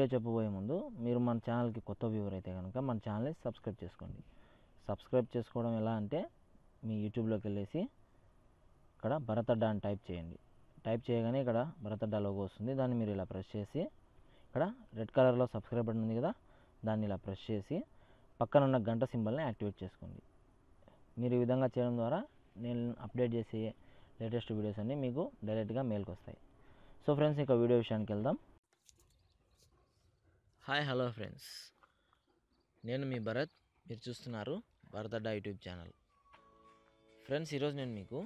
video చెప్పబోయే ముందు మీరు మన ఛానల్కి కొత్త వ్యూవర్ అయితే కనుక మన ఛానల్ని సబ్స్క్రైబ్ చేసుకోండి సబ్స్క్రైబ్ చేసుకోవడం ఎలా అంటే మీ యూట్యూబ్లోకి వెళ్ళేసి ఇక్కడ భరతడ్డ అని టైప్ చేయండి టైప్ చేయగానే ఇక్కడ భరతడ్డ లోగో వస్తుంది దాన్ని మీరు ఇలా ప్రెస్ చేసి ఇక్కడ రెడ్ కలర్లో సబ్స్క్రైబ్ బటన్ ఉంది కదా దాన్ని ఇలా ప్రెస్ చేసి పక్కన ఉన్న గంట సింబల్ని యాక్టివేట్ చేసుకోండి మీరు ఈ విధంగా చేయడం ద్వారా నేను అప్డేట్ చేసే లేటెస్ట్ వీడియోస్ అన్నీ మీకు డైరెక్ట్గా మెయిల్కి వస్తాయి సో ఫ్రెండ్స్ ఇక వీడియో విషయానికి వెళ్దాం హాయ్ హలో ఫ్రెండ్స్ నేను మీ భరత్ మీరు చూస్తున్నారు Bharath Adda YouTube channel friends ఈరోజు నేను మీకు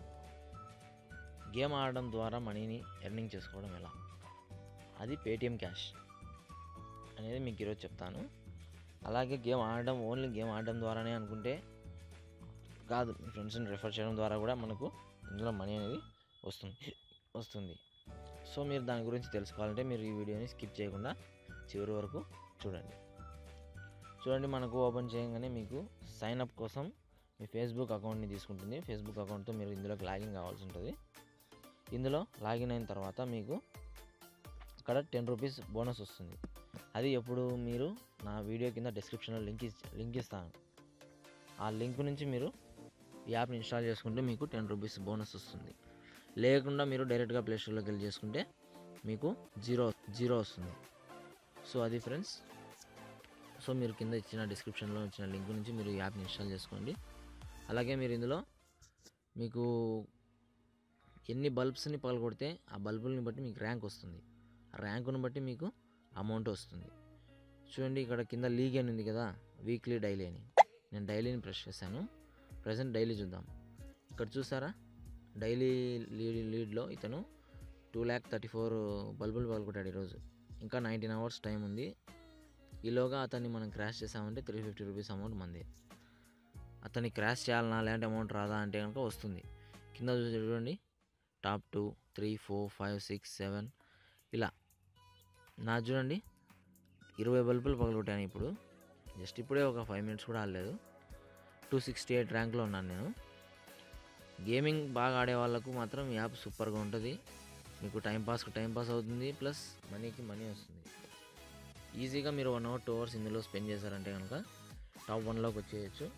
గేమ్ ఆడడం ద్వారా మనీని ఎర్నింగ్ చేసుకోవడం ఎలా అది పేటిఎం క్యాష్ అనేది మీకు ఈరోజు చెప్తాను అలాగే గేమ్ ఆడడం ఓన్లీ గేమ్ ఆడడం ద్వారానే అనుకుంటే కాదు మీ ఫ్రెండ్స్ని రెఫర్ చేయడం ద్వారా కూడా మనకు ఇందులో మనీ అనేది వస్తుంది వస్తుంది సో మీరు దాని గురించి తెలుసుకోవాలంటే మీరు ఈ వీడియోని స్కిప్ చేయకుండా చివరి వరకు చూడండి చూడండి మనకు ఓపెన్ చేయగానే మీకు సైన్ అప్ కోసం మీ ఫేస్బుక్ అకౌంట్ని తీసుకుంటుంది ఫేస్బుక్ అకౌంట్తో మీరు ఇందులోకి లాగిన్ కావాల్సి ఉంటుంది ఇందులో లాగిన్ అయిన తర్వాత మీకు ఇక్కడ టెన్ రూపీస్ బోనస్ వస్తుంది అది ఎప్పుడు మీరు నా వీడియో కింద డిస్క్రిప్షన్లో లింక్ ఇస్- లింక్ ఇస్తాను ఆ లింక్ నుంచి మీరు ఈ యాప్ని ఇన్స్టాల్ చేసుకుంటే మీకు టెన్ రూపీస్ బోనస్ వస్తుంది లేకుండా మీరు డైరెక్ట్గా ప్లే స్టోర్లోకి వెళ్ళి చేసుకుంటే మీకు జీరో జీరో వస్తుంది సో అది ఫ్రెండ్స్ సో మీరు కింద ఇచ్చిన డిస్క్రిప్షన్లో ఇచ్చిన లింక్ నుంచి మీరు ఈ యాప్ని ఇన్స్టాల్ చేసుకోండి అలాగే మీరు ఇందులో మీకు ఎన్ని బల్బ్స్ని పగలగొడితే ఆ బల్బుల్ని బట్టి మీకు ర్యాంక్ వస్తుంది ఆ ర్యాంకును బట్టి మీకు అమౌంట్ వస్తుంది చూడండి ఇక్కడ కింద లీగ్ అని ఉంది కదా వీక్లీ డైలీ అని నేను డైలీని ప్రెస్ చేశాను ప్రజెంట్ డైలీ చూద్దాం ఇక్కడ చూసారా డైలీ లీడ్ లీడ్లో ఇతను టూ ల్యాక్ థర్టీ ఫోర్ బల్బులు పగలగొట్టాడు ఈరోజు ఇంకా నైన్టీన్ అవర్స్ టైం ఉంది ఈలోగా అతన్ని మనం క్రాష్ చేసామంటే త్రీ ఫిఫ్టీ రూపీస్ అమౌంట్ మంది అతన్ని క్రాష్ చేయాలన్నా లేదంటే అమౌంట్ రాదా అంటే కనుక వస్తుంది కింద చూసి చూడండి top two three four five six seven ఇలా నా చూడండి ఇరవై బల్బులు పగలగొట్టాను ఇప్పుడు జస్ట్ ఇప్పుడే ఒక ఫైవ్ మినిట్స్ కూడా ఆడలేదు టూ సిక్స్టీ ఎయిట్ ర్యాంక్లో ఉన్నాను నేను గేమింగ్ బాగా ఆడే వాళ్ళకు మాత్రం ఈ యాప్ సూపర్గా ఉంటుంది మీకు టైం పాస్కి టైం పాస్ అవుతుంది ప్లస్ మనీకి మనీ వస్తుంది ఈజీగా మీరు వన్ అవర్ టూ అవర్స్ ఇందులో స్పెండ్ చేశారంటే కనుక టాప్ వన్లోకి వచ్చేయచ్చు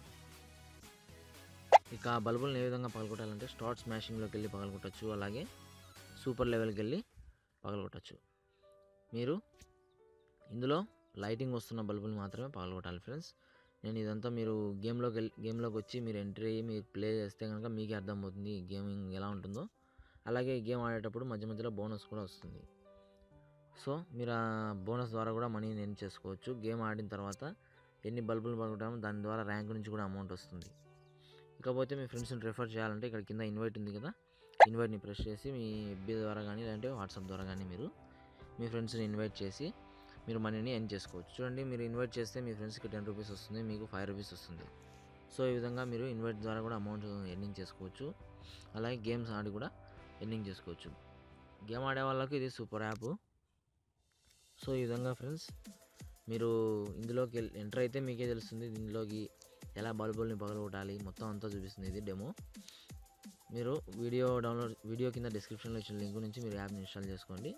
ఇక ఆ బల్బులను ఏ విధంగా పగలగొట్టాలంటే స్టార్ట్ స్మాషింగ్లోకి వెళ్ళి పగలగొట్టచ్చు అలాగే సూపర్ లెవెల్కి వెళ్ళి పగలగొట్టచ్చు మీరు ఇందులో లైటింగ్ వస్తున్న బల్బులు మాత్రమే పగలగొట్టాలి ఫ్రెండ్స్ నేను ఇదంతా మీరు గేమ్లోకి వెళ్ళి గేమ్లోకి వచ్చి మీరు ఎంట్రీ అయ్యి మీరు ప్లే చేస్తే కనుక మీకే అర్థమవుతుంది గేమింగ్ ఎలా ఉంటుందో అలాగే ఈ గేమ్ ఆడేటప్పుడు మధ్య మధ్యలో బోనస్ కూడా వస్తుంది సో మీరు ఆ బోనస్ ద్వారా కూడా మనీ ఎర్న్ చేసుకోవచ్చు గేమ్ ఆడిన తర్వాత ఎన్ని బల్బులు పగలగొట్టామో దాని ద్వారా ర్యాంక్ నుంచి కూడా అమౌంట్ వస్తుంది ఇకపోతే మీ ఫ్రెండ్స్ని రెఫర్ చేయాలంటే ఇక్కడ కింద ఇన్వైట్ ఉంది కదా ఇన్వైట్ని ప్రెస్ చేసి మీ ఎఫ్బీ ద్వారా కానీ లేదంటే వాట్సాప్ ద్వారా కానీ మీరు మీ ఫ్రెండ్స్ని ఇన్వైట్ చేసి మీరు మనీని ఎర్న్ చేసుకోవచ్చు చూడండి మీరు ఇన్వైట్ చేస్తే మీ ఫ్రెండ్స్కి టెన్ రూపీస్ వస్తుంది మీకు ఫైవ్ రూపీస్ వస్తుంది సో ఈ విధంగా మీరు ఇన్వైట్ ద్వారా కూడా అమౌంట్ ఎర్నింగ్ చేసుకోవచ్చు అలాగే గేమ్స్ ఆడి కూడా ఎర్నింగ్ చేసుకోవచ్చు గేమ్ ఆడే వాళ్ళకి ఇది సూపర్ యాప్ సో ఈ విధంగా ఫ్రెండ్స్ మీరు ఇందులోకి ఎంటర్ అయితే మీకే తెలుస్తుంది దీనిలోకి ఎలా బల్బుల్ని పగలగొట్టాలి మొత్తం అంతా చూపిస్తుంది ఇది డెమో మీరు వీడియో డౌన్లోడ్ వీడియో కింద డిస్క్రిప్షన్లో ఇచ్చిన లింక్ నుంచి మీరు యాప్ని ఇన్స్టాల్ చేసుకోండి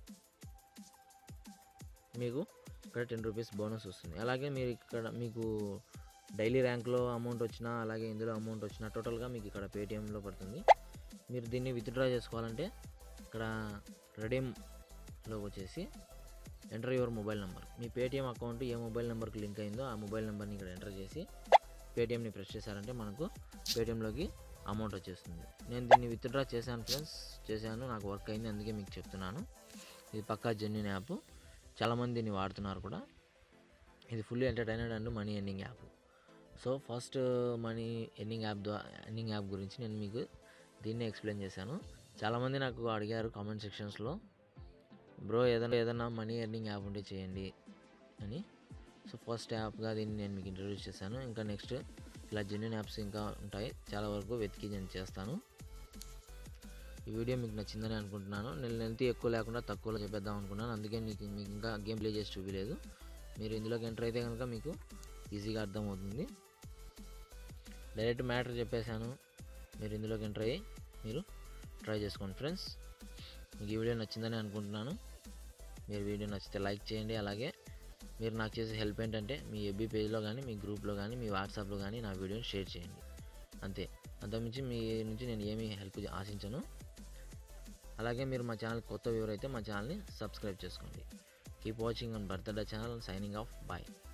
మీకు ఇక్కడ టెన్ రూపీస్ బోనస్ వస్తుంది అలాగే మీరు ఇక్కడ మీకు డైలీ ర్యాంక్లో అమౌంట్ వచ్చినా అలాగే ఇందులో అమౌంట్ వచ్చినా టోటల్గా మీకు ఇక్కడ పేటిఎంలో పడుతుంది మీరు దీన్ని విత్డ్రా చేసుకోవాలంటే ఇక్కడ రెడీమ్లోకి వచ్చేసి ఎంటర్ యువర్ మొబైల్ నెంబర్ మీ పేటిఎం అకౌంట్ ఏ మొబైల్ నెంబర్కి లింక్ అయిందో ఆ మొబైల్ నెంబర్ని ఇక్కడ ఎంటర్ చేసి పేటిఎంని ప్రెస్ చేశారంటే మనకు పేటిఎంలోకి అమౌంట్ వచ్చేస్తుంది నేను దీన్ని విత్డ్రా చేశాను ఫ్రెండ్స్ చేశాను నాకు వర్క్ అయింది అందుకే మీకు చెప్తున్నాను ఇది పక్కా జెన్యున్ యాప్ చాలామంది దీన్ని వాడుతున్నారు కూడా ఇది fully entertainer and money earning app so first money earning app ద్వారా ఎర్నింగ్ యాప్ గురించి నేను మీకు దీన్ని ఎక్స్ప్లెయిన్ చేశాను చాలామంది నాకు అడిగారు కామెంట్ సెక్షన్స్లో బ్రో ఏదైనా ఏదైనా మనీ ఎర్నింగ్ యాప్ ఉంటే చేయండి అని సో ఫస్ట్ యాప్గా దీన్ని నేను మీకు ఇంట్రడ్యూస్ చేశాను ఇంకా నెక్స్ట్ ఇలా జెన్యున్ యాప్స్ ఇంకా ఉంటాయి చాలా వరకు వెతికి నేను చేస్తాను ఈ వీడియో మీకు నచ్చిందని అనుకుంటున్నాను నేను లెంత్ ఎక్కువ లేకుండా తక్కువలో చెప్పేద్దాం అనుకున్నాను అందుకే మీకు మీకు ఇంకా గేమ్ ప్లే చేసి చూపించలేదు మీరు ఇందులోకి ఎంటర్ అయితే కనుక మీకు ఈజీగా అర్థమవుతుంది డైరెక్ట్ మ్యాటర్ చెప్పేశాను మీరు ఇందులోకి ఎంటర్ అయ్యి మీరు ట్రై చేసుకోండి ఫ్రెండ్స్ మీకు ఈ వీడియో నచ్చిందని అనుకుంటున్నాను మీరు వీడియో నచ్చితే లైక్ చేయండి అలాగే మీరు నాకు చేసే హెల్ప్ ఏంటంటే మీ ఎబ్బీ పేజ్లో కానీ మీ గ్రూప్లో కానీ మీ వాట్సాప్లో కానీ నా వీడియోని షేర్ చేయండి అంతే అంతకుమించి మీ నుంచి నేను ఏమీ హెల్ప్ ఆశించను అలాగే మీరు మా ఛానల్ కొత్త వ్యూవర్ అయితే మా ఛానల్ని సబ్స్క్రైబ్ చేసుకోండి keep watching on birthday channel signing off bye